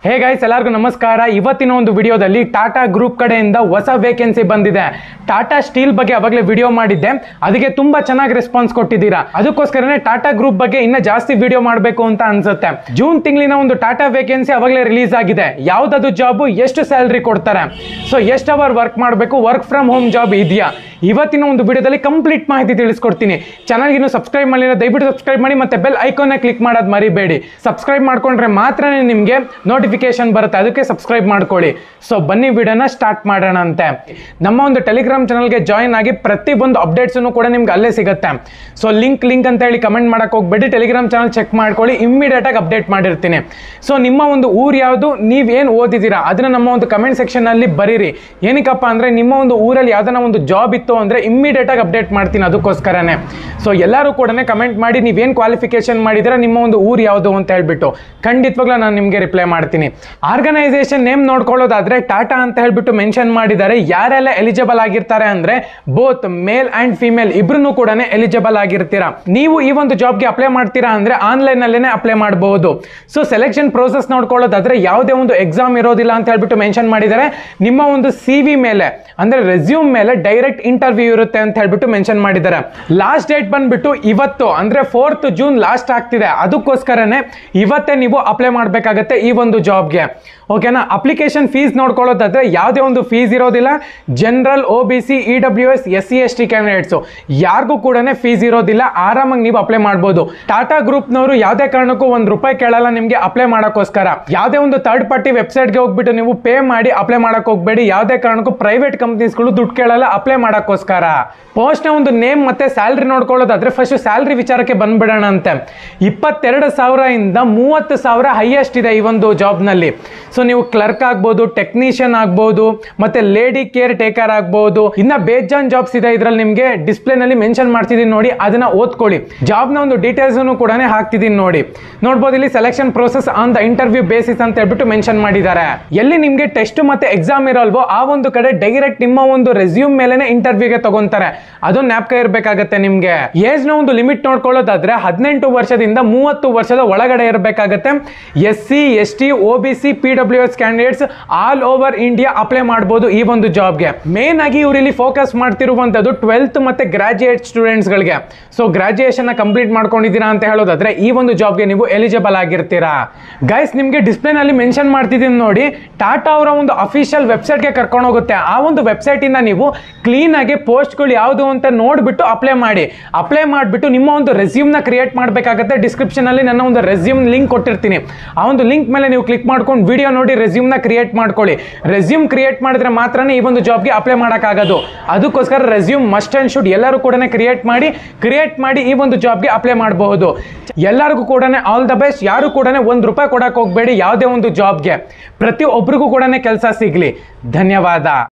hey guys ಎಲ್ಲರಿಗೂ ನಮಸ್ಕಾರ ಇವತ್ತಿನ ಒಂದು ವಿಡಿಯೋದಲ್ಲಿ ಟಾಟಾ ಗ್ರೂಪ್ ಕಡೆಯಿಂದ ಹೊಸ ವೇಕೆನ್ಸಿ ಬಂದಿದೆ ಟಾಟಾ ಸ್ಟೀಲ್ ಬಗ್ಗೆ ಅವಾಗಲೇ ವಿಡಿಯೋ ಮಾಡಿದ್ದೆ ಅದಕ್ಕೆ ತುಂಬಾ ಚೆನ್ನಾಗಿ ರೆಸ್ಪಾನ್ಸ್ ಕೊಟ್ಟಿದ್ದೀರಾ ಅದಕ್ಕೋಸ್ಕರನೇ ಟಾಟಾ ಗ್ರೂಪ್ ಬಗ್ಗೆ ಇನ್ನ ಜಾಸ್ತಿ ವಿಡಿಯೋ ಮಾಡಬೇಕು ಅಂತ ಅನ್ಸುತ್ತೆ ಜೂನ್ ತಿಂಗಳಿನ ಒಂದು ಟಾಟಾ ವೇಕೆನ್ಸಿ ಅವಾಗಲೇ ರಿಲೀಸ್ ಆಗಿದೆ ಯಾವ್ದದು ಜಾಬ್ ಎಷ್ಟು ಸ್ಯಾಲ್ರಿ ಕೊಡ್ತಾರೆ ಸೊ ಎಷ್ಟು ಅವರ್ ವರ್ಕ್ ಮಾಡಬೇಕು ವರ್ಕ್ ಫ್ರಮ್ ಹೋಮ್ ಜಾಬ್ ಇದೆಯಾ ಇವತ್ತಿನ ಒಂದು ವಿಡಿಯೋದಲ್ಲಿ ಕಂಪ್ಲೀಟ್ ಮಾಹಿತಿ ತಿಳಿಸ್ಕೊಡ್ತೀನಿ ಚಾನಲ್ಗೆ ಇನ್ನೂ ಸಬ್ಸ್ಕ್ರೈಬ್ ಮಾಡಿಲ್ಲ ದಯವಿಟ್ಟು ಸಬ್ಸ್ಕ್ರೈಬ್ ಮಾಡಿ ಮತ್ತೆ ಬೆಲ್ ಐಕಾನ್ನ ಕ್ಲಿಕ್ ಮಾಡೋದು ಮರಿಬೇಡಿ ಸಬ್ಸ್ಕ್ರೈಬ್ ಮಾಡ್ಕೊಂಡ್ರೆ ಮಾತ್ರನೇ ನಿಮಗೆ ನೋಟಿಫಿಕೇಶನ್ ಬರುತ್ತೆ ಅದಕ್ಕೆ ಸಬ್ಸ್ಕ್ರೈಬ್ ಮಾಡ್ಕೊಳ್ಳಿ ಸೊ ಬನ್ನಿ ವಿಡಿಯೋನ ಸ್ಟಾರ್ಟ್ ಮಾಡೋಣ ಅಂತೆ ನಮ್ಮ ಒಂದು ಟೆಲಿಗ್ರಾಮ್ ಚಾನಲ್ಗೆ ಜಾಯಿನ್ ಆಗಿ ಪ್ರತಿ ಒಂದು ಅಪ್ಡೇಟ್ಸನ್ನು ಕೂಡ ನಿಮ್ಗೆ ಅಲ್ಲೇ ಸಿಗುತ್ತೆ ಸೊ ಲಿಂಕ್ ಲಿಂಕ್ ಅಂತ ಹೇಳಿ ಕಮೆಂಟ್ ಮಾಡಕ್ಕೆ ಹೋಗ್ಬೇಡಿ ಟೆಲಿಗ್ರಾಮ್ ಚಾನಲ್ ಚೆಕ್ ಮಾಡ್ಕೊಳ್ಳಿ ಇಮ್ಮಿಡಿಯೇಟ್ ಆಗಿ ಅಪ್ಡೇಟ್ ಮಾಡಿರ್ತೀನಿ ಸೊ ನಿಮ್ಮ ಒಂದು ಊರು ಯಾವುದು ನೀವೇನು ಓದಿದ್ದೀರಾ ಅದನ್ನ ನಮ್ಮ ಒಂದು ಕಮೆಂಟ್ ಸೆಕ್ಷನ್ ಅಲ್ಲಿ ಬರೀರಿ ಏನಕ್ಕಪ್ಪ ಅಂದ್ರೆ ನಿಮ್ಮ ಒಂದು ಊರಲ್ಲಿ ಯಾವ್ದಾನ ಒಂದು ಜಾಬ್ ಇತ್ತು ಅಂದ್ರೆ ಇಮ್ಮಿಡಿಯೇಟ್ ಆಗಿ ಅಪ್ಡೇಟ್ ಮಾಡ್ತೀನಿ ಅದಕ್ಕೋಸ್ಕರನೇ ಸೊ ಎಲ್ಲರೂ ಕೂಡ ಕಮೆಂಟ್ ಮಾಡಿ ನೀವೇನು ಕ್ವಾಲಿಫಿಕೇಶನ್ ಮಾಡಿದ್ರೆ ನಿಮ್ಮ ಒಂದು ಊರು ಯಾವುದು ಅಂತ ಹೇಳ್ಬಿಟ್ಟು ಖಂಡಿತವಾಗ್ಲೂ ನಾನು ನಿಮಗೆ ರಿಪ್ಲೈ ಮಾಡ್ತೀನಿ ಆರ್ಗನೈಸೇಷನ್ ನೇಮ್ ನೋಡ್ಕೊಳ್ಳೋದಾದ್ರೆ ಟಾಟಾ ಅಂತ ಹೇಳ್ಬಿಟ್ಟು ಮೆನ್ಷನ್ ಮಾಡಿದ್ದಾರೆ ಯಾರೆಲ್ಲ ಎಲಿಜಿಬಲ್ ಆಗಿರ್ತಾರೆ ಅಂದ್ರೆ ಬೋತ್ ಮೇಲ್ ಅಂಡ್ ಫಿಮೇಲ್ ಇಬ್ರು ಕೂಡ ಎಲಿಜಿಬಲ್ ಆಗಿರ್ತೀರಾ ನೀವು ಈ ಒಂದು ಜಾಬ್ಗೆ ಅಪ್ಲೈ ಮಾಡ್ತೀರಾ ಅಂದ್ರೆ ಆನ್ಲೈನ್ ಅಲ್ಲೇನೆ ಅಪ್ಲೈ ಮಾಡಬಹುದು ಸೊ ಸೆಲೆಕ್ಷನ್ ಪ್ರೋಸೆಸ್ ನೋಡ್ಕೊಳ್ಳೋದಾದ್ರೆ ಯಾವುದೇ ಒಂದು ಎಕ್ಸಾಮ್ ಇರೋದಿಲ್ಲ ಅಂತ ಹೇಳ್ಬಿಟ್ಟು ಮೆನ್ಷನ್ ಮಾಡಿದ್ದಾರೆ ನಿಮ್ಮ ಒಂದು ಸಿ ವಿ ಮೇಲೆ ಅಂದ್ರೆ ರೆಸ್ಯೂಮ್ ಮೇಲೆ ಡೈರೆಕ್ಟ್ ಇಂಟರ್ವ್ಯೂ ಇರುತ್ತೆ ಅಂತ ಹೇಳ್ಬಿಟ್ಟು ಮೆನ್ಷನ್ ಮಾಡಿದ್ದಾರೆ ಲಾಸ್ಟ್ ಡೇಟ್ ಬಂದ್ಬಿಟ್ಟು ಇವತ್ತು ಅಂದ್ರೆ ಫೋರ್ತ್ ಜೂನ್ ಲಾಸ್ಟ್ ಆಗ್ತಿದೆ ಅದಕ್ಕೋಸ್ಕರನೇ ಇವತ್ತೇ ನೀವು ಅಪ್ಲೈ ಮಾಡಬೇಕಾಗತ್ತೆ ಈ ಒಂದು ಜಾಬ್ಗೆ ಓಕೆನಾ ಅಪ್ಲಿಕೇಶನ್ ಫೀಸ್ ನೋಡ್ಕೊಳ್ಳೋದಾದ್ರೆ ಯಾವುದೇ ಒಂದು ಫೀಸ್ ಇರೋದಿಲ್ಲ general O B C E W S S C S T candidates ಯಾರಿಗೂ ಕೂಡ ಫೀಸ್ ಇರೋದಿಲ್ಲ ಆರಾಮಾಗಿ ನೀವು ಅಪ್ಲೈ ಮಾಡ್ಬೋದು ಟಾಟಾ ಗ್ರೂಪ್ನವರು ಯಾವುದೇ ಕಾರಣಕ್ಕೂ ಒಂದು ರೂಪಾಯಿ ಕೇಳಲ್ಲ ನಿಮಗೆ ಅಪ್ಲೈ ಮಾಡೋಕ್ಕೋಸ್ಕರ ಯಾವುದೇ ಒಂದು ಥರ್ಡ್ ಪಾರ್ಟಿ ವೆಬ್ಸೈಟ್ಗೆ ಹೋಗ್ಬಿಟ್ಟು ನೀವು ಪೇ ಮಾಡಿ ಅಪ್ಲೈ ಮಾಡಕ್ ಹೋಗ್ಬೇಡಿ ಯಾವುದೇ ಕಾರಣಕ್ಕೂ ಪ್ರೈವೇಟ್ ಕಂಪ್ನೀಸ್ಗಳು ದುಡ್ಡು ಕೇಳಲ್ಲ ಅಪ್ಲೈ ಮಾಡೋಕ್ಕೋಸ್ಕರ ಪೋಸ್ಟ್ನ ಒಂದು ನೇಮ್ ಮತ್ತೆ ಸ್ಯಾಲ್ರಿ ನೋಡ್ಕೊಳ್ಳೋದಾದ್ರೆ ಫಸ್ಟ್ ಸ್ಯಾಲ್ರಿ ವಿಚಾರಕ್ಕೆ ಬಂದ್ಬಿಡೋಣ ಅಂತೆ ಇಪ್ಪತ್ತೆರಡು ಸಾವಿರ ಇಂದ ಮೂವತ್ತು ಸಾವಿರ ಹೈಯೆಸ್ಟ್ ಇದೆ ಈ ಒಂದು ಜಾಬ್ನಲ್ಲಿ ಸೊ ನೀವು ಕ್ಲರ್ಕ್ ಆಗ್ಬೋದು ಟೆಕ್ನಿಷಿಯನ್ ಆಗ್ಬೋದು ಮತ್ತೆ ಲೇಡಿ ಕೇರ್ ಟೇಕರ್ ಆಗ್ಬೋದು ಇನ್ನ ಬೇಜಾನ್ ಜಾಬ್ಸ್ ಇದೆ ಇದರಲ್ಲಿ ನಿಮಗೆ ಡಿಸ್ಪ್ಲೇನಲ್ಲಿ ಮೆನ್ಷನ್ ಮಾಡ್ತಿದ್ದೀನಿ ನೋಡಿ ಅದನ್ನ ಓದ್ಕೊಳ್ಳಿ ಜಾಬ್ನ ಒಂದು ಡೀಟೇಲ್ಸ್ ಕೂಡ ಹಾಕ್ತಿದ್ದೀನಿ ನೋಡಿ ನೋಡ್ಬೋದು ಇಲ್ಲಿ selection process on the interview basis ಅಂತ ಹೇಳ್ಬಿಟ್ಟು ಮೆನ್ಷನ್ ಮಾಡಿದ್ದಾರೆ ಎಲ್ಲಿ ನಿಮಗೆ ಟೆಸ್ಟ್ ಮತ್ತೆ ಎಕ್ಸಾಮ್ ಇರಲ್ವೋ ಆ ಒಂದು ಕಡೆ ಡೈರೆಕ್ಟ್ ನಿಮ್ಮ ಒಂದು ರೆಸ್ಯೂಮ್ ಮೇಲೆನೆ ಇಂಟರ್ವ್ಯೂಗೆ ತಗೊಂತಾರೆ ಅದೊಂದು ನ್ಯಾಪ್ಕ ಇರಬೇಕಾಗತ್ತೆ ನಿಮ್ಗೆ ಏಜ್ ನ ಒಂದು ಲಿಮಿಟ್ ನೋಡ್ಕೊಳ್ಳೋದಾದ್ರೆ ಹದಿನೆಂಟು ವರ್ಷದಿಂದ ಮೂವತ್ತು ವರ್ಷದ ಒಳಗಡೆ ಇರಬೇಕಾಗತ್ತೆ S C S T O B C P W S candidates all over India apply ಮಾಡಬಹುದು ಈ ಒಂದು ಜಾಬ್ಗೆ ಮೇನ್ ಆಗಿ ಇವರು ಇಲ್ಲಿ ಫೋಕಸ್ ಮಾಡ್ತಿರುವಂತದ್ದು ಟ್ವೆಲ್ತ್ ಮತ್ತೆ ಗ್ರಾಜುಯೇಟ್ ಸ್ಟೂಡೆಂಟ್ಸ್ ಗಳಿಗೆ ಸೊ ಗ್ರಾಜುಯೇಷನ್ ಕಂಪ್ಲೀಟ್ ಮಾಡ್ಕೊಂಡಿದ್ದೀರಾ ಅಂತ ಹೇಳೋದಾದ್ರೆ ಈ ಒಂದು ಜಾಬ್ಗೆ ನೀವು ಎಲಿಜಿಬಲ್ ಆಗಿರ್ತೀರಾ ಗೈಸ್ ನಿಮಗೆ ಡಿಸ್ಪ್ಲೇನಲ್ಲಿ ಮೆನ್ಷನ್ ಮಾಡ್ತಿದ್ದೀನಿ ನೋಡಿ ಟಾಟಾ ಅವರ ಒಂದು ಅಫಿಷಿಯಲ್ ವೆಬ್ಸೈಟ್ಗೆ ಕರ್ಕೊಂಡು ಹೋಗುತ್ತೆ ಆ ಒಂದು ವೆಬ್ಸೈಟ್ ಇಂದ ನೀವು ಕ್ಲೀನ್ ಆಗಿ ಪೋಸ್ಟ್ಗಳು ಯಾವುದು ಅಂತ ನೋಡ್ಬಿಟ್ಟು ಅಪ್ಲೈ ಮಾಡಿ ಅಪ್ಲೈ ಮಾಡಿಬಿಟ್ಟು ನಿಮ್ಮ ಒಂದು ರೆಸ್ಯೂಮ್ ನ ಕ್ರಿಯೇಟ್ ಮಾಡಬೇಕಾಗತ್ತೆ ಡಿಸ್ಕ್ರಿಪ್ಷನ್ ಅಲ್ಲಿ ನನ್ನ ಒಂದು ರೆಸ್ಯೂಮ್ ಲಿಂಕ್ ಕೊಟ್ಟಿರ್ತೀನಿ ಆ ಒಂದು ಲಿಂಕ್ ಮೇಲೆ ನೀವು ಕ್ಲಿಕ್ ಮಾಡ್ಕೊಂಡು ವಿಡಿಯೋ ನೋಡಿ ರೆಸ್ಯೂಮ್ ನ ಕ್ರಿಯೇಟ್ ಮಾಡ್ಕೊಳ್ಳಿ ರೆಸ್ಯೂಮ್ ಕ್ರಿಯೇಟ್ ಮಾಡಿದ್ರೆ ಮಾತ್ರನೇ ಈ ಒಂದು ಜಾಬ್ಗೆ ಅಪ್ಲೈ ಮಾಡೋಕ್ಕಾಗೋದು ಅದಕ್ಕೋಸ್ಕರ ರೆಸ್ಯೂಮ್ ಮಸ್ಟ್ ಅಂಡ್ ಶುಡ್ ಎಲ್ಲರೂ ಕೂಡ ಕ್ರಿಯೇಟ್ ಮಾಡಿ ಕ್ರಿಯೇಟ್ ಮಾಡಿ ಈ ಒಂದು ಜಾಬ್ಗೆ ಅಪ್ಲೈ ಮಾಡಬಹುದು ಎಲ್ಲರಿಗೂ ಕೂಡ ಆಲ್ ದ ಬೆಸ್ಟ್ ಯಾರು ಕೂಡ ಒಂದು ರೂಪಾಯಿ ಕೊಡಕ್ಕೆ ಹೋಗಬೇಡಿ ಯಾವುದೇ ಒಂದು ಜಾಬ್ಗೆ ಪ್ರತಿ ಒಬ್ರಿಗೂ ಕೂಡ ಕೆಲಸ ಸಿಗಲಿ ಧನ್ಯವಾದ